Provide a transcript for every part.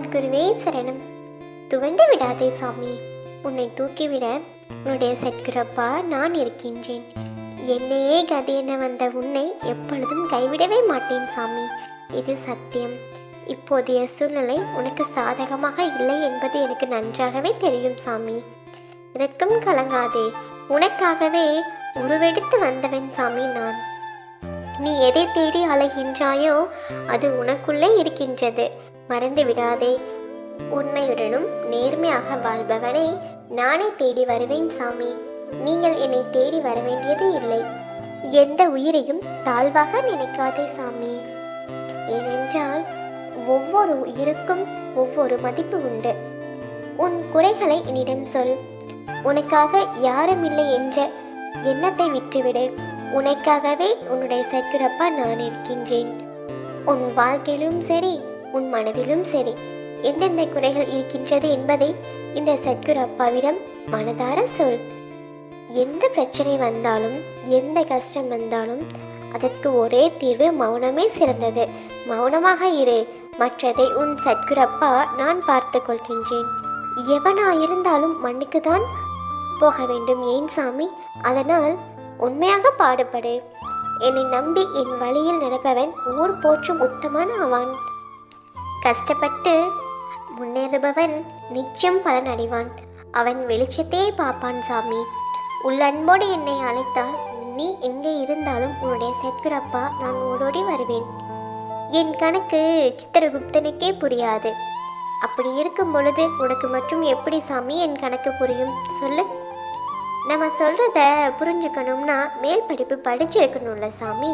சத்குருவே சரணம் துவண்டு விடாதே சாமி உன்னை தூக்கிவிட உன்னுடைய சத்குரப்பா நான் இருக்கின்றேன் என்னையே கதி என வந்த உன்னை எப்பொழுதும் கைவிடவே மாட்டேன் சாமி இது சத்தியம் இப்போதைய சூழ்நிலை உனக்கு சாதகமாக இல்லை என்பது எனக்கு நன்றாகவே தெரியும் சாமி இதற்கும் கலங்காதே உனக்காகவே உருவெடுத்து வந்தவன் சாமி நான் நீ எதை தேடி அலைகின்றாயோ அது உனக்குள்ளே இருக்கின்றது மறந்து விடாதே உண்மையுடனும் நேர்மையாக வாழ்பவனை நானே தேடி வருவேன் சாமி நீங்கள் என்னை தேடி வர வேண்டியது இல்லை எந்த உயிரையும் தாழ்வாக நினைக்காதே சாமி ஏனென்றால் ஒவ்வொரு உயிருக்கும் ஒவ்வொரு மதிப்பு உண்டு உன் குறைகளை என்னிடம் சொல் உனக்காக யாரும் இல்லை என்ற எண்ணத்தை விட்டுவிடு உனக்காகவே உன்னுடைய சற்குரப்பா நான் இருக்கின்றேன் உன் வாழ்க்கையிலும் சரி உன் மனதிலும் சரி எந்தெந்த குறைகள் இருக்கின்றது என்பதை இந்த சத்குரு அப்பாவிடம் மனதார சொல் எந்த பிரச்சனை வந்தாலும் எந்த கஷ்டம் வந்தாலும் அதற்கு ஒரே தீர்வு மௌனமே சிறந்தது மௌனமாக இரு மற்றதை உன் சத்குரு அப்பா நான் பார்த்து கொள்கின்றேன் எவனா இருந்தாலும் மண்ணுக்கு தான் போக வேண்டும் ஏன் சாமி அதனால் உண்மையாக பாடுபடு என்னை நம்பி என் வழியில் நடப்பவன் ஊர் போற்றும் உத்தமன் ஆவான் கஷ்டப்பட்டு முன்னேறுபவன் நிச்சயம் பலன் அடைவான் அவன் வெளிச்சத்தையே பார்ப்பான் சாமி உள்ளன்போடு என்னை அழைத்தால் நீ எங்கே இருந்தாலும் உன்னுடைய சத்குரப்பா நான் ஓடோடி வருவேன் என் கணக்கு சித்திரகுப்தனுக்கே புரியாது அப்படி இருக்கும் பொழுது உனக்கு மற்றும் எப்படி சாமி என் கணக்கு புரியும் சொல்லு நம்ம சொல்கிறத புரிஞ்சுக்கணும்னா மேல் படிப்பு படிச்சிருக்கணும்ல சாமி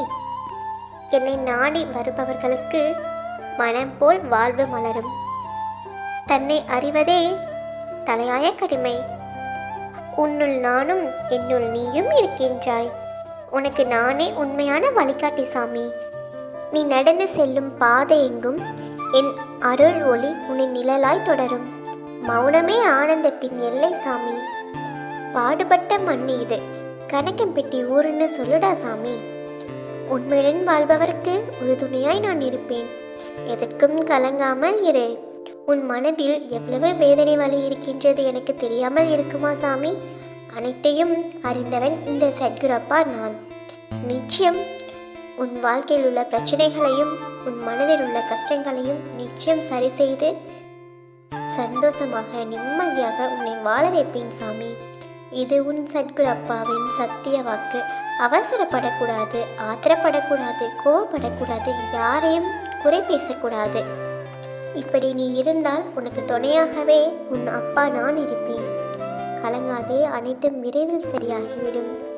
என்னை நாடி வருபவர்களுக்கு மனம் போல் வாழ்வு மலரும் தன்னை அறிவதே தலையாய கடமை உன்னுள் நானும் என்னுள் நீயும் இருக்கின்றாய் உனக்கு நானே உண்மையான வழிகாட்டி சாமி நீ நடந்து செல்லும் பாதை எங்கும் என் அருள் ஒளி உன்னை நிழலாய் தொடரும் மௌனமே ஆனந்தத்தின் எல்லை சாமி பாடுபட்ட மண் இது கணக்கம் பெட்டி ஊருன்னு சொல்லுடா சாமி உண்மையுடன் வாழ்பவருக்கு உறுதுணையாய் நான் இருப்பேன் எதற்கும் கலங்காமல் இரு உன் மனதில் எவ்வளவு வேதனை வலி இருக்கின்றது எனக்கு தெரியாமல் இருக்குமா சாமி அனைத்தையும் அறிந்தவன் இந்த சத்குரப்பா நான் நிச்சயம் உன் வாழ்க்கையில் உள்ள பிரச்சனைகளையும் உன் மனதில் உள்ள கஷ்டங்களையும் நிச்சயம் சரி செய்து சந்தோஷமாக நிம்மதியாக உன்னை வாழ வைப்பேன் சாமி இது உன் சத்குரு அப்பாவின் சத்திய வாக்கு அவசரப்படக்கூடாது ஆத்திரப்படக்கூடாது கோவப்படக்கூடாது யாரையும் குறை பேசக்கூடாது இப்படி நீ இருந்தால் உனக்கு துணையாகவே உன் அப்பா நான் இருப்பேன் கலங்காதே அனைத்தும் விரைவில் சரியாகிவிடும்